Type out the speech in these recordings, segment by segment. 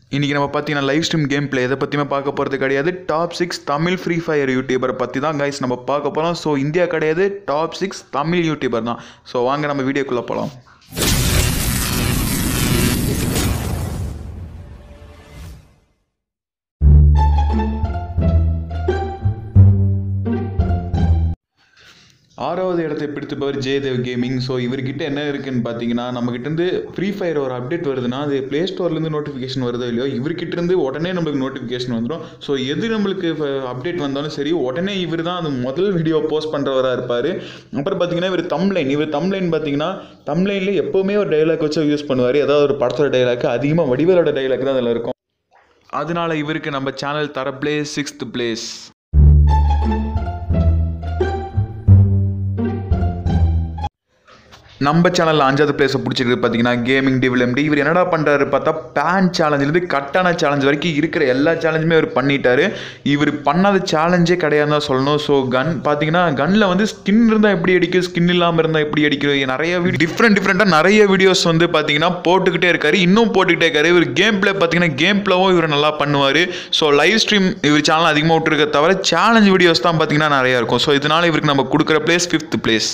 இன்றைக்கி நம்ம பார்த்தீங்கன்னா லைவ் ஸ்ட்ரீம் கேம் பிளே எதை பற்றியுமே பார்க்க போகிறது கிடையாது top six Tamil Free Fire யூடியூபரை பற்றி தான் கைஸ் நம்ம பார்க்க போகிறோம் ஸோ இந்தியா கிடையாது டாப் சிக்ஸ் தமிழ் யூடியூபர் தான் ஸோ வாங்க நம்ம வீடியோக்குள்ளே போகலாம் ஆறாவது இடத்தை பிடித்தவர் ஜெயதேவ் கேமிங் ஸோ இவர்கிட்ட என்ன இருக்குன்னு பார்த்தீங்கன்னா நம்மகிட்டேருந்து ஃப்ரீ ஃபயர் ஒரு அப்டேட் வருதுன்னா அது ப்ளே ஸ்டோர்லேருந்து நோட்டிஃபிகேஷன் வருதோ இல்லையோ இவர்கிட்டேருந்து உடனே நம்மளுக்கு நோட்டிஃபிகேஷன் வந்துடும் ஸோ எது நம்மளுக்கு அப்டேட் வந்தாலும் சரி உடனே இவர் தான் அது முதல் வீடியோ போஸ்ட் பண்ணுறவராக இருப்பார் அப்புறம் பார்த்தீங்கன்னா இவர் தம்லைன் இவர் தம்லைன் பார்த்தீங்கன்னா தம்லைனில் எப்போவுமே ஒரு டைலாக் வச்சு யூஸ் பண்ணுவார் ஏதாவது ஒரு படத்தோட டைலாக் அதிகமாக வடிவேலோட டைலாக் தான் அதில் இருக்கும் அதனால இவருக்கு நம்ம சேனல் தர பிளேஸ் சிக்ஸ்த் பிளேஸ் நம்ம சேனலில் அஞ்சாவது பிளேஸை பிடிச்சிருக்கு பார்த்தீங்கன்னா கேமிங் டிவில் எம்டி இவர் என்னடா பண்ணுறாரு பார்த்தா பேன் சேலஞ்சிலேருந்து கட்டான சேலஞ்ச் வரைக்கும் இருக்கிற எல்லா சேலஞ்சுமே இவர் பண்ணிட்டாரு இவர் பண்ணாத சேலஞ்சே கிடையாது தான் சொல்லணும் ஸோ கன் பார்த்தீங்கன்னா கன்னில் வந்து ஸ்கின் இருந்தால் எப்படி அடிக்கும் ஸ்கின் இல்லாமல் இருந்தால் எப்படி அடிக்கும் நிறைய வீடியோ டிஃப்ரெண்ட் டிஃப்ரெண்ட்டாக நிறைய வீடியோஸ் வந்து பார்த்தீங்கன்னா போட்டுக்கிட்டே இருக்காரு இன்னும் போட்டுக்கிட்டே இருக்காரு இவர் கேம் பிளே பார்த்தீங்கன்னா கேம் பிளேவும் இவர் நல்லா பண்ணுவார் ஸோ லைவ் ஸ்ட்ரீம் இவர் சேனல் அதிகமாக விட்டுருக்க தவிர சேலஞ்ச் வீடியோஸ் தான் பார்த்தீங்கன்னா நிறையா இருக்கும் ஸோ இதனால் இவருக்கு நம்ம கொடுக்குற பிளேஸ் ஃபிஃப்த் பிளேஸ்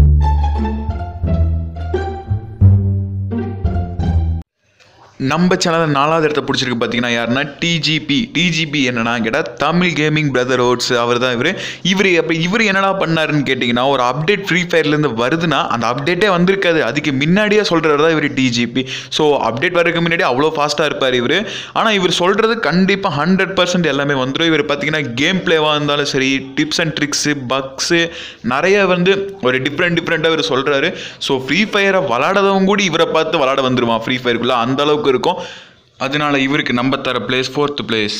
நம்ம சேனலில் நாலாவது இடத்த பிடிச்சிருக்கு பார்த்தீங்கன்னா யாருன்னா டிஜிபி டிஜிபி என்னன்னா கேட்டால் தமிழ் கேமிங் பிரதர் ஓட்ஸ் அவர் தான் இவர் இவர் அப்போ இவர் என்னடா பண்ணாருன்னு கேட்டிங்கன்னா ஒரு அப்டேட் ஃப்ரீ ஃபயர்லேருந்து வருதுன்னா அந்த அப்டேட்டே வந்திருக்காது அதுக்கு முன்னாடியே சொல்கிறவர் தான் இவர் டிஜிபி ஸோ அப்டேட் வரதுக்கு முன்னாடி அவ்வளோ ஃபாஸ்ட்டாக இருப்பார் இவர் ஆனால் இவர் சொல்கிறது கண்டிப்பாக ஹண்ட்ரட் பர்சன்ட் எல்லாமே வந்துடும் இவர் பார்த்தீங்கன்னா கேம் பிளேவாக இருந்தாலும் சரி டிப்ஸ் அண்ட் ட்ரிக்ஸு பக்ஸு நிறைய வந்து ஒரு டிஃப்ரெண்ட் டிஃப்ரெண்ட்டாக இவர் சொல்கிறாரு ஸோ ஃப்ரீ ஃபயரை விளாடாதவங்க கூட இவரை பார்த்து விளாட வந்துடுவான் ஃப்ரீ ஃபயருக்குள்ளே அந்த அளவுக்கு இருக்கும் அதனால இவருக்கு நம்ம தர பிளேஸ் ஃபோர்த் பிளேஸ்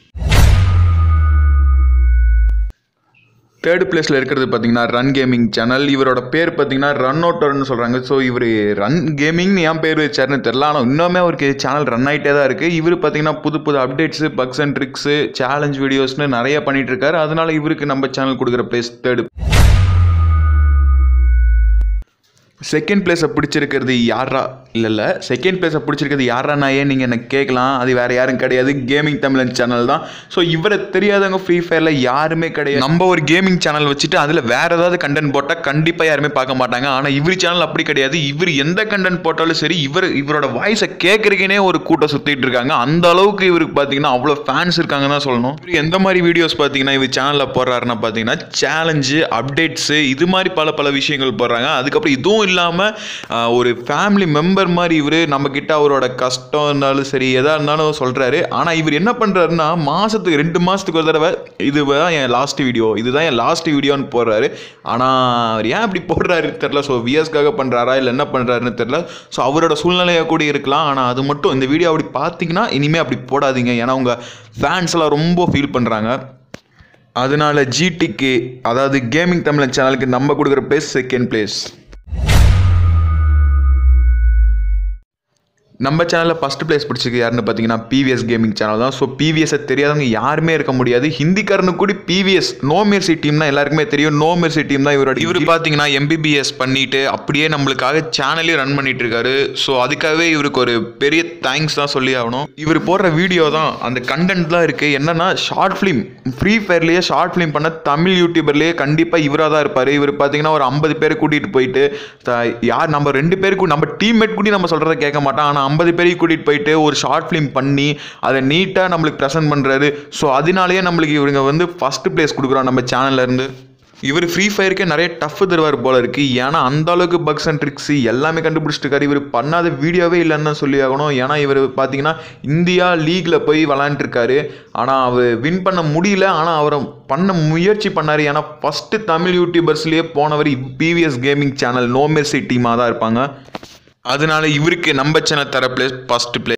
தேர்ட் பிளேஸில் இருக்கிறது பார்த்தீங்கன்னா ரன் கேமிங் சேனல் இவரோட பேர் பார்த்தீங்கன்னா ரன் அவுட்டர்னு சொல்கிறாங்க ஸோ இவர் ரன் கேமிங்னு ஏன் பேர் வச்சாருன்னு தெரில ஆனால் இன்னுமே அவருக்கு சேனல் ரன் ஆகிட்டே தான் இருக்குது இவர் பார்த்தீங்கன்னா புது புது updates bugs and tricks challenge வீடியோஸ்னு நிறைய பண்ணிகிட்டு இருக்காரு அதனால இவருக்கு நம்ம சேனல் கொடுக்குற பிளேஸ் தேர்டு செகண்ட் பிளேஸை பிடிச்சிருக்கிறது யாரா இல்லை இல்லை செகண்ட் பிளேஸை பிடிச்சிருக்கிறது யாரா நாயே நீங்கள் எனக்கு கேட்கலாம் அது வேறு யாரும் கிடையாது கேமிங் தமிழன் சேனல் தான் ஸோ இவரை தெரியாதவங்க ஃப்ரீ ஃபயரில் யாருமே கிடையாது நம்ம ஒரு கேமிங் சேனல் வச்சுட்டு அதில் வேறு ஏதாவது கண்டென்ட் போட்டால் கண்டிப்பாக யாருமே பார்க்க மாட்டாங்க ஆனால் இவர் சேனல் அப்படி கிடையாது இவர் எந்த கண்டென்ட் போட்டாலும் சரி இவர் இவரோட வாய்ஸை கேட்குறதுக்கே ஒரு கூட்டம் சுற்றிட்டு இருக்காங்க அந்த அளவுக்கு இவருக்கு பார்த்தீங்கன்னா அவ்வளோ ஃபேன்ஸ் இருக்காங்க தான் சொல்லணும் இவர் எந்த மாதிரி வீடியோஸ் பார்த்தீங்கன்னா இவர் சேனலில் போடுறாருன்னா பார்த்தீங்கன்னா சேலஞ்சு அப்டேட்ஸு இது மாதிரி பல பல விஷயங்கள் போடுறாங்க அதுக்கப்புறம் இதுவும் இல்லாமல் ஒரு ஃபேமிலி மெம்பர் மாதிரி இவர் நம்மக்கிட்ட அவரோட கஷ்டம் இருந்தாலும் சரி எதாக இருந்தாலும் சொல்கிறாரு ஆனால் இவர் என்ன பண்ணுறாருன்னா மாதத்துக்கு ரெண்டு மாதத்துக்கு ஒரு தடவை இது தான் என் லாஸ்ட் வீடியோ இதுதான் என் லாஸ்ட் வீடியோன்னு போடுறாரு ஆனால் அவர் ஏன் அப்படி போடுறாரு தெரில ஸோ விஎஸ்க்காக பண்ணுறாரா இல்லை என்ன பண்ணுறாருன்னு தெரில ஸோ அவரோட சூழ்நிலையாக கூட இருக்கலாம் ஆனால் அது மட்டும் இந்த வீடியோ அப்படி பார்த்தீங்கன்னா இனிமேல் அப்படி போடாதீங்க ஏன்னா உங்கள் ஃபேன்ஸ் எல்லாம் ரொம்ப ஃபீல் பண்ணுறாங்க அதனால ஜிடிக்கு அதாவது கேமிங் தமிழன் சேனலுக்கு நம்ம கொடுக்குற பிளேஸ் செகண்ட் பிளேஸ் நம்ம சேனலில் ஃபஸ்ட் பிளேஸ் பிடிச்சிருக்கு யாருன்னு பார்த்தீங்கன்னா பிவிஎஸ் கேமிங் சேனல் தான் ஸோ பிவிஎஸை தெரியாதவங்க யாருமே இருக்க முடியாது ஹிந்திக்காரனு கூட பிவிஎஸ் நோ மெர்சி டீம் தான் எல்லாருக்குமே தெரியும் நோ மெர்சி டீம் தான் இவரோட இவர் பார்த்தீங்கன்னா எம்பிபிஎஸ் பண்ணிட்டு அப்படியே நம்மளுக்காக சேனலே ரன் பண்ணிட்டு இருக்காரு ஸோ அதுக்காகவே இவருக்கு ஒரு பெரிய தேங்க்ஸ் தான் சொல்லி ஆகணும் இவர் போடுற வீடியோ தான் அந்த கண்டென்ட் தான் இருக்குது என்னன்னா ஷார்ட் ஃபிலிம் ஃப்ரீ ஃபயர்லேயே ஷார்ட் ஃபிலிம் பண்ண தமிழ் யூடியூபர்லேயே கண்டிப்பாக இவராக தான் இருப்பார் இவர் பார்த்தீங்கன்னா ஒரு ஐம்பது பேர் கூட்டிகிட்டு போயிட்டு யார் நம்ம ரெண்டு பேருக்கு நம்ம டீம்மேட் கூட நம்ம சொல்கிறத கேட்க மாட்டோம் ஆனால் ஐம்பது பேரையும் கூட்டிகிட்டு போயிட்டு ஒரு ஷார்ட் ஃபிலிம் பண்ணி அதை நீட்டாக நம்மளுக்கு ப்ரெசென்ட் பண்ணுறாரு ஸோ அதனாலேயே நம்மளுக்கு இவங்க வந்து ஃபஸ்ட்டு பிளேஸ் கொடுக்குறோம் நம்ம சேனல்லேருந்து இவர் ஃப்ரீ ஃபயருக்கே நிறைய டஃப் தருவார் போல இருக்கு ஏன்னா அந்த அளவுக்கு பக்ஸ் அண்ட் ட்ரிக்ஸ் எல்லாமே கண்டுபிடிச்சிட்டு இவர் பண்ணாத வீடியோவே இல்லைன்னு தான் சொல்லி ஆகணும் ஏன்னா இவர் பார்த்தீங்கன்னா இந்தியா லீக்ல போய் விளாண்டுருக்காரு ஆனால் அவர் வின் பண்ண முடியல ஆனால் அவரை பண்ண முயற்சி பண்ணார் ஏன்னா ஃபஸ்ட்டு தமிழ் யூடியூபர்ஸ்லேயே போனவர் பிவிஎஸ் கேமிங் சேனல் நோமெர்சி டீமாக தான் இருப்பாங்க அதனால இவருக்கு நம்ம சேனல் தர பிளேஸ் ஃபஸ்ட் பிளேஸ்